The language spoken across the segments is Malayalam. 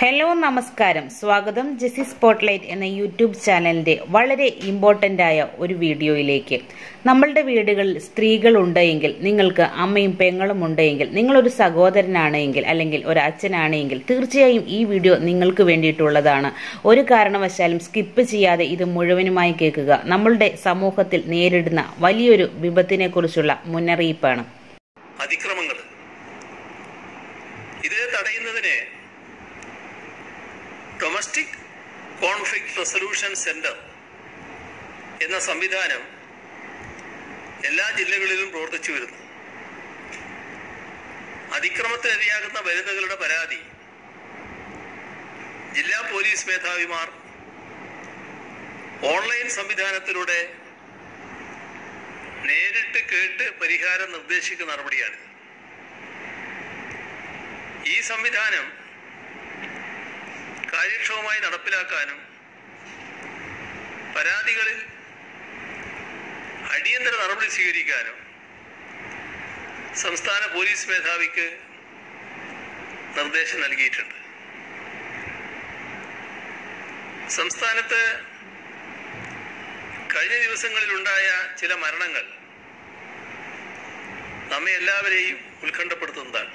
ഹലോ നമസ്കാരം സ്വാഗതം ജെസി സ്പോട്ട്ലൈറ്റ് എന്ന യൂട്യൂബ് ചാനലിന്റെ വളരെ ഇമ്പോർട്ടൻ്റ് ആയ ഒരു വീഡിയോയിലേക്ക് നമ്മളുടെ വീടുകളിൽ സ്ത്രീകൾ ഉണ്ടെങ്കിൽ നിങ്ങൾക്ക് അമ്മയും പെങ്ങളും ഉണ്ടെങ്കിൽ നിങ്ങളൊരു സഹോദരനാണെങ്കിൽ അല്ലെങ്കിൽ ഒരു അച്ഛനാണെങ്കിൽ തീർച്ചയായും ഈ വീഡിയോ നിങ്ങൾക്ക് വേണ്ടിയിട്ടുള്ളതാണ് ഒരു കാരണവശാലും സ്കിപ്പ് ചെയ്യാതെ ഇത് മുഴുവനുമായി കേൾക്കുക നമ്മളുടെ സമൂഹത്തിൽ നേരിടുന്ന വലിയൊരു വിപത്തിനെ കുറിച്ചുള്ള മുന്നറിയിപ്പാണ് അതിക്രമങ്ങൾ ഇത് തടയുന്നതിന് ഡൊമസ്റ്റിക് കോൺഫ്ലിക്ട് റെസൊല്യൂഷൻ സെന്റർ എന്ന സംവിധാനം എല്ലാ ജില്ലകളിലും പ്രവർത്തിച്ചു വരുന്നു അതിക്രമത്തിനിരയാകുന്ന വനിതകളുടെ പരാതി ജില്ലാ പോലീസ് മേധാവിമാർ ഓൺലൈൻ സംവിധാനത്തിലൂടെ നേരിട്ട് കേട്ട് പരിഹാരം നിർദ്ദേശിക്കുന്ന നടപടിയാണ് ഈ സംവിധാനം കാര്യക്ഷമമായി നടപ്പിലാക്കാനും പരാതികളിൽ അടിയന്തര നടപടി സ്വീകരിക്കാനും സംസ്ഥാന പോലീസ് മേധാവിക്ക് നിർദ്ദേശം നൽകിയിട്ടുണ്ട് സംസ്ഥാനത്ത് കഴിഞ്ഞ ദിവസങ്ങളിലുണ്ടായ ചില മരണങ്ങൾ നമ്മെ എല്ലാവരെയും ഉത്കണ്ഠപ്പെടുത്തുന്നതാണ്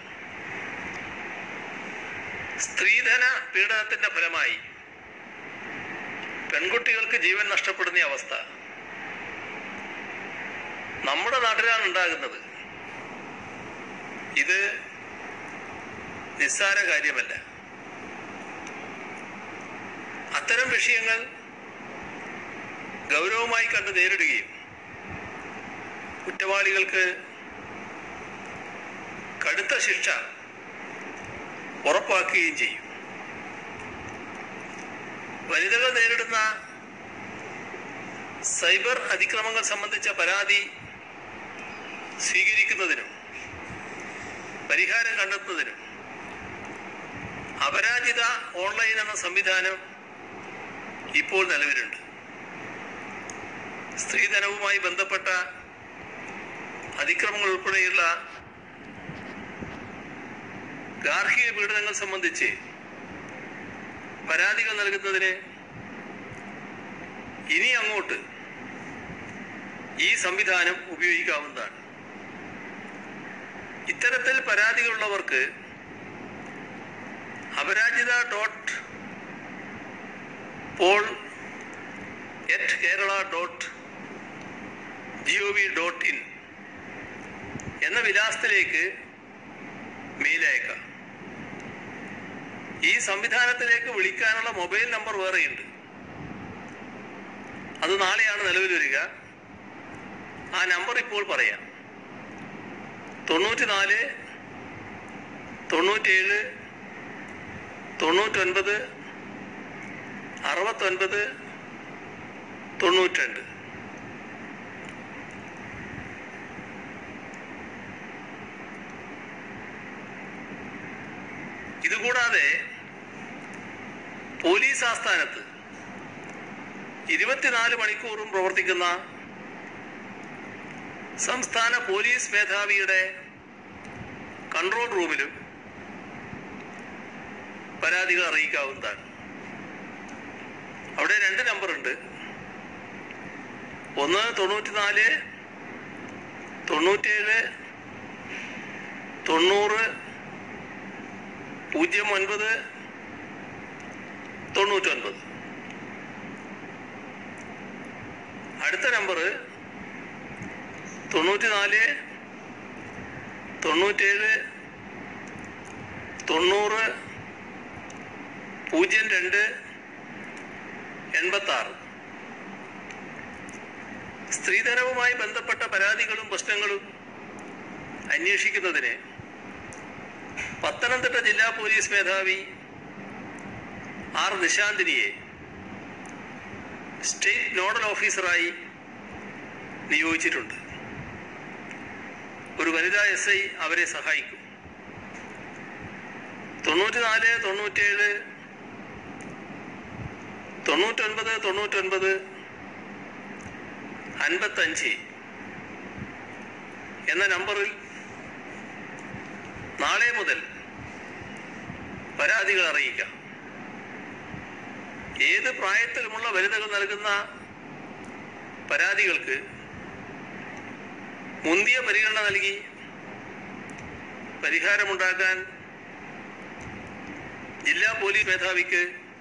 സ്ത്രീധന പീഡനത്തിന്റെ ഫലമായി പെൺകുട്ടികൾക്ക് ജീവൻ നഷ്ടപ്പെടുന്ന അവസ്ഥ നമ്മുടെ നാട്ടിലാണ് ഉണ്ടാകുന്നത് ഇത് നിസ്സാര കാര്യമല്ല അത്തരം വിഷയങ്ങൾ ഗൗരവമായി കണ്ട് നേരിടുകയും കുറ്റവാളികൾക്ക് കടുത്ത ശിക്ഷ ഉറപ്പാക്കുകയും ചെയ്യും വനിതകൾ നേരിടുന്ന സൈബർ അതിക്രമങ്ങൾ സംബന്ധിച്ച പരാതി സ്വീകരിക്കുന്നതിനും പരിഹാരം കണ്ടെത്തുന്നതിനും അപരാജിത ഓൺലൈൻ എന്ന സംവിധാനം ഇപ്പോൾ നിലവിലുണ്ട് സ്ത്രീധനവുമായി ബന്ധപ്പെട്ട അതിക്രമങ്ങൾ ഉൾപ്പെടെയുള്ള ഗാർഹിക പീഡനങ്ങൾ സംബന്ധിച്ച് പരാതികൾ നൽകുന്നതിന് ഇനി അങ്ങോട്ട് ഈ സംവിധാനം ഉപയോഗിക്കാവുന്നതാണ് ഇത്തരത്തിൽ പരാതികളുള്ളവർക്ക് Aparajitha dot pol at Kerala dot G O V dot in എന്ന വിലാസത്തിലേക്ക് മെയിൽ അയക്കാം ഈ സംവിധാനത്തിലേക്ക് വിളിക്കാനുള്ള മൊബൈൽ നമ്പർ വേറെയുണ്ട് അത് നാളെയാണ് നിലവിൽ വരിക ആ നമ്പർ ഇപ്പോൾ പറയാം തൊണ്ണൂറ്റിനാല് തൊണ്ണൂറ്റേഴ് തൊണ്ണൂറ്റൊൻപത് അറുപത്തൊൻപത് തൊണ്ണൂറ്റിരണ്ട് ഇതുകൂടാതെ പോലീസ് ആസ്ഥാനത്ത് ഇരുപത്തിനാല് മണിക്കൂറും പ്രവർത്തിക്കുന്ന സംസ്ഥാന പോലീസ് മേധാവിയുടെ കൺട്രോൾ റൂമിലും പരാതികൾ അറിയിക്കാവുന്നതാണ് അവിടെ രണ്ട് നമ്പർ ഉണ്ട് ഒന്ന് തൊണ്ണൂറ്റിനാല് തൊണ്ണൂറ്റേഴ് തൊണ്ണൂറ് പൂജ്യം ഒൻപത് തൊണ്ണൂറ്റൊൻപത് അടുത്ത നമ്പർ തൊണ്ണൂറ്റിനാല് തൊണ്ണൂറ്റേഴ് തൊണ്ണൂറ് പൂജ്യം രണ്ട് എൺപത്തി ആറ് സ്ത്രീധനവുമായി ബന്ധപ്പെട്ട പരാതികളും പ്രശ്നങ്ങളും അന്വേഷിക്കുന്നതിന് പത്തനംതിട്ട ജില്ലാ പോലീസ് മേധാവി ആർ നിശാന്തിനിയെ സ്റ്റേറ്റ് നോഡൽ ഓഫീസറായി നിയോഗിച്ചിട്ടുണ്ട് ഒരു വനിതാ എസ് ഐ അവരെ സഹായിക്കും തൊണ്ണൂറ്റിനാല് തൊണ്ണൂറ്റേഴ് തൊണ്ണൂറ്റൊൻപത് തൊണ്ണൂറ്റൊൻപത് അൻപത്തഞ്ച് എന്ന നമ്പറിൽ നാളെ മുതൽ പരാതികൾ അറിയിക്കാം ഏത് പ്രായത്തിലുമുള്ള വനിതകൾ നൽകുന്ന പരാതികൾക്ക് മുന്തിയ പരിഗണന നൽകി പരിഹാരമുണ്ടാക്കാൻ ജില്ലാ പോലീസ് മേധാവിക്ക്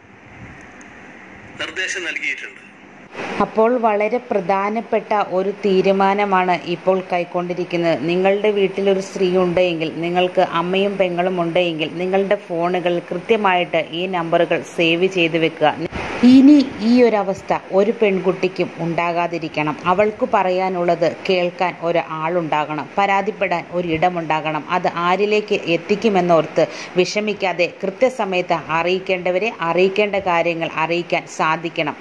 നിർദ്ദേശം നൽകിയിട്ടുണ്ട് അപ്പോൾ വളരെ പ്രധാനപ്പെട്ട ഒരു തീരുമാനമാണ് ഇപ്പോൾ കൈക്കൊണ്ടിരിക്കുന്നത് നിങ്ങളുടെ വീട്ടിലൊരു സ്ത്രീ ഉണ്ടെങ്കിൽ നിങ്ങൾക്ക് അമ്മയും പെങ്ങളും ഉണ്ടെങ്കിൽ നിങ്ങളുടെ ഫോണുകൾ കൃത്യമായിട്ട് ഈ നമ്പറുകൾ സേവ് ചെയ്ത് വെക്കുക ഇനി ഈ ഒരു അവസ്ഥ ഒരു പെൺകുട്ടിക്കും ഉണ്ടാകാതിരിക്കണം അവൾക്ക് പറയാനുള്ളത് കേൾക്കാൻ ഒരു ആളുണ്ടാകണം പരാതിപ്പെടാൻ ഒരിടമുണ്ടാകണം അത് ആരിലേക്ക് എത്തിക്കുമെന്നോർത്ത് വിഷമിക്കാതെ കൃത്യസമയത്ത് അറിയിക്കേണ്ടവരെ അറിയിക്കേണ്ട കാര്യങ്ങൾ അറിയിക്കാൻ സാധിക്കണം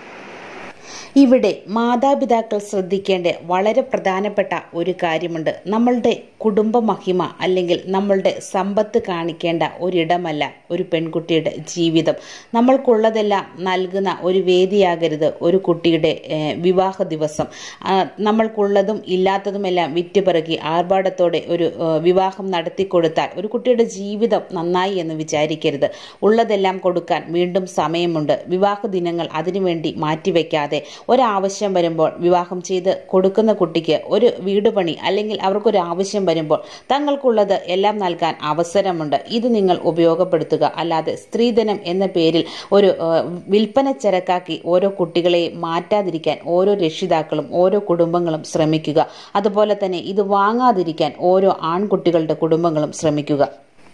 ഇവിടെ മാതാപിതാക്കൾ ശ്രദ്ധിക്കേണ്ട വളരെ പ്രധാനപ്പെട്ട ഒരു കാര്യമുണ്ട് നമ്മളുടെ കുടുംബ മഹിമ അല്ലെങ്കിൽ നമ്മളുടെ സമ്പത്ത് കാണിക്കേണ്ട ഒരിടമല്ല ഒരു പെൺകുട്ടിയുടെ ജീവിതം നമ്മൾക്കുള്ളതെല്ലാം നൽകുന്ന ഒരു വേദിയാകരുത് ഒരു കുട്ടിയുടെ ഏഹ്, വിവാഹ ദിവസം ആ, നമ്മൾക്കുള്ളതും ഇല്ലാത്തതുമെല്ലാം വിറ്റുപിറക്കി ആർഭാടത്തോടെ ഒരു ഏഹ്, വിവാഹം നടത്തിക്കൊടുത്താൽ ഒരു കുട്ടിയുടെ ജീവിതം നന്നായി എന്ന് വിചാരിക്കരുത് ഉള്ളതെല്ലാം കൊടുക്കാൻ വീണ്ടും സമയമുണ്ട് വിവാഹ ദിനങ്ങൾ അതിനുവേണ്ടി മാറ്റിവെക്കാതെ ഒരാവശ്യം വരുമ്പോൾ വിവാഹം ചെയ്ത് കൊടുക്കുന്ന കുട്ടിക്ക് ഒരു വീട് പണി അല്ലെങ്കിൽ അവർക്കൊരു ആവശ്യം വരുമ്പോൾ തങ്ങൾക്കുള്ളത് എല്ലാം നൽകാൻ അവസരമുണ്ട് ഇത് നിങ്ങൾ ഉപയോഗപ്പെടുത്തുക അല്ലാതെ സ്ത്രീധനം എന്ന പേരിൽ ഒരു ഏഹ്, വിൽപ്പന ചരക്കാക്കി ഓരോ കുട്ടികളെയും മാറ്റാതിരിക്കാൻ ഓരോ രക്ഷിതാക്കളും ഓരോ കുടുംബങ്ങളും ശ്രമിക്കുക അതുപോലെ തന്നെ ഇത് വാങ്ങാതിരിക്കാൻ ഓരോ ആൺകുട്ടികളുടെ കുടുംബങ്ങളും ശ്രമിക്കുക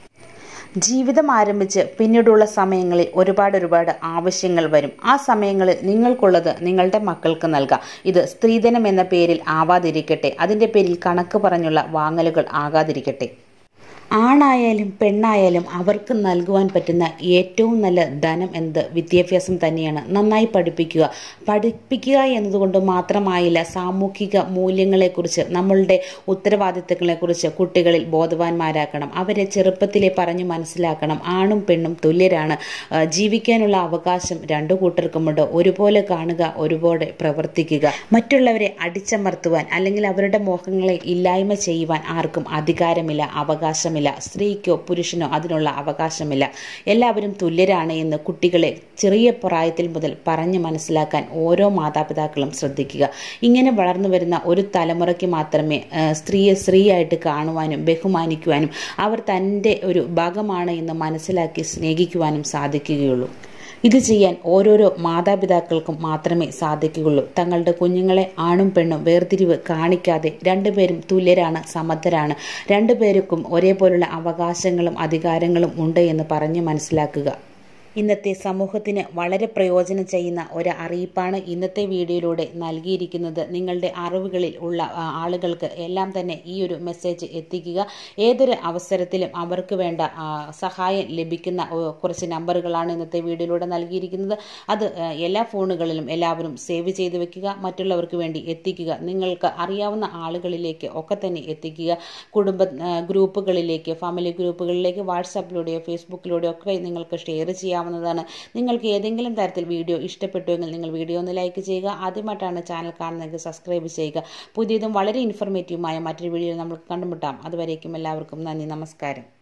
ജീവിതം ആരംഭിച്ച് പിന്നീടുള്ള സമയങ്ങളിൽ ഒരുപാട് ഒരുപാട് ആവശ്യങ്ങൾ വരും ആ സമയങ്ങളിൽ നിങ്ങൾക്കുള്ളത് നിങ്ങളുടെ മക്കൾക്ക് നൽകാം ഇത് സ്ത്രീധനം എന്ന പേരിൽ ആവാതിരിക്കട്ടെ അതിൻ്റെ പേരിൽ കണക്ക് പറഞ്ഞുള്ള വാങ്ങലുകൾ ആകാതിരിക്കട്ടെ ആണായാലും പെണ്ണായാലും അവർക്ക് നൽകുവാൻ പറ്റുന്ന ഏറ്റവും നല്ല ധനം എന്നത് വിദ്യാഭ്യാസം തന്നെയാണ് നന്നായി പഠിപ്പിക്കുക പഠിപ്പിക്കുക എന്നതുകൊണ്ട് മാത്രമായില്ല സാമൂഹിക മൂല്യങ്ങളെക്കുറിച്ച് നമ്മളുടെ ഉത്തരവാദിത്തങ്ങളെക്കുറിച്ച് കുട്ടികളിൽ ബോധവാന്മാരാക്കണം അവരെ ചെറുപ്പത്തിലെ പറഞ്ഞു മനസ്സിലാക്കണം ആണും പെണ്ണും തുല്യരാണ് ആ, ജീവിക്കാനുള്ള അവകാശം രണ്ടു കൂട്ടർക്കുമുണ്ട് ഒരുപോലെ കാണുക ഒരുപോലെ പ്രവർത്തിക്കുക മറ്റുള്ളവരെ അടിച്ചമർത്തുവാൻ അല്ലെങ്കിൽ അവരുടെ മോഹങ്ങളെ ഇല്ലായ്മ ചെയ്യുവാൻ ആർക്കും അധികാരമില്ല അവകാശമില്ല സ്ത്രീക്കോ പുരുഷനോ അതിനുള്ള അവകാശമില്ല എല്ലാവരും തുല്യരാണ് എന്ന് കുട്ടികളെ ചെറിയ പ്രായത്തിൽ മുതൽ പറഞ്ഞ് മനസ്സിലാക്കാൻ ഓരോ മാതാപിതാക്കളും ശ്രദ്ധിക്കുക ഇങ്ങനെ വളർന്നു വരുന്ന ഒരു തലമുറയ്ക്ക് മാത്രമേ ആ, സ്ത്രീയെ സ്ത്രീയായിട്ട് കാണുവാനും ബഹുമാനിക്കുവാനും അവർ തൻ്റെ ഒരു ഭാഗമാണ് എന്ന് മനസ്സിലാക്കി സ്നേഹിക്കുവാനും സാധിക്കുകയുള്ളൂ ഇത് ചെയ്യാൻ ഓരോരോ മാതാപിതാക്കൾക്കും മാത്രമേ സാധിക്കുകയുള്ളൂ തങ്ങളുടെ കുഞ്ഞുങ്ങളെ ആണും പെണ്ണും വേർതിരിവ് കാണിക്കാതെ രണ്ടുപേരും തുല്യരാണ് സമർത്ഥരാണ് രണ്ടുപേർക്കും ഒരേപോലുള്ള അവകാശങ്ങളും അധികാരങ്ങളും ഉണ്ട് എന്ന് പറഞ്ഞ് മനസ്സിലാക്കുക ഇന്നത്തെ സമൂഹത്തിന് വളരെ പ്രയോജനം ചെയ്യുന്ന ഒരു അറിയിപ്പാണ് ഇന്നത്തെ വീഡിയോയിലൂടെ നൽകിയിരിക്കുന്നത് നിങ്ങളുടെ അറിവുകളിൽ ഉള്ള ആ, ആളുകൾക്ക് എല്ലാം തന്നെ ഈ ഒരു മെസ്സേജ് എത്തിക്കുക ഏതൊരു അവസരത്തിലും അവർക്ക് വേണ്ട ആ, സഹായം ലഭിക്കുന്ന ഓ, കുറച്ച് നമ്പറുകളാണ് ഇന്നത്തെ വീഡിയോയിലൂടെ നൽകിയിരിക്കുന്നത് അത് ആ, എല്ലാ ഫോണുകളിലും എല്ലാവരും സേവ് ചെയ്ത് വെക്കുക മറ്റുള്ളവർക്ക് വേണ്ടി എത്തിക്കുക നിങ്ങൾക്ക് അറിയാവുന്ന ആളുകളിലേക്ക് ഒക്കെ തന്നെ എത്തിക്കുക കുടുംബ ആ, ഗ്രൂപ്പുകളിലേക്ക് ഫാമിലി ഗ്രൂപ്പുകളിലേക്ക് വാട്സാപ്പിലൂടെയോ ഫേസ്ബുക്കിലൂടെയോ ഒക്കെ നിങ്ങൾക്ക് ഷെയർ ചെയ്യാവുന്നതാണ് നിങ്ങൾക്ക് ഏതെങ്കിലും തരത്തിൽ വീഡിയോ ഇഷ്ടപ്പെട്ടുവെങ്കിൽ നിങ്ങൾ വീഡിയോ ഒന്ന് ലൈക്ക് ചെയ്യുക ആദ്യമായിട്ടാണ് ചാനൽ കാണുന്നതെങ്കിൽ സബ്സ്ക്രൈബ് ചെയ്യുക പുതിയതും വളരെ ഇൻഫർമേറ്റീവുമായ മറ്റൊരു വീഡിയോ നമുക്ക് കണ്ടുമുട്ടാം അതുവരേക്കും എല്ലാവർക്കും നന്ദി നമസ്കാരം